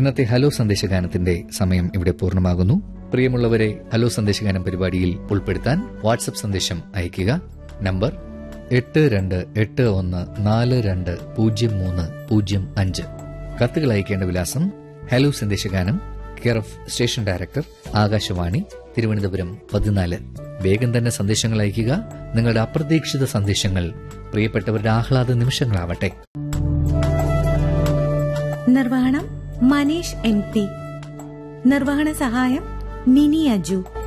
ഇന്നത്തെ ഹലോ സന്ദേശഗാനത്തിന്റെ സമയം ഇവിടെ പൂർണ്ണമാകുന്നു പ്രിയമുള്ളവരെ ഹലോ സന്ദേശഗാനം പരിപാടിയിൽ ഉൾപ്പെടുത്താൻ വാട്സപ്പ് സന്ദേശം അയയ്ക്കുക നമ്പർ എട്ട് രണ്ട് എട്ട് ഒന്ന് നാല് രണ്ട് പൂജ്യം മൂന്ന് പൂജ്യം അഞ്ച് കത്തുകൾ അയക്കേണ്ട വിലാസം ഹലോ സന്ദേശഗാനം care of station director Akashvani Thiruvananthapuram പതിനാല് വേഗം തന്നെ സന്ദേശങ്ങൾ അയയ്ക്കുക നിങ്ങളുടെ അപ്രതീക്ഷിത സന്ദേശങ്ങൾ പ്രിയപ്പെട്ടവരുടെ ആഹ്ലാദ നിമിഷങ്ങളാവട്ടെ നിർവഹണം മനീഷ് എം പി നിർവഹണ സഹായം മിനി അജു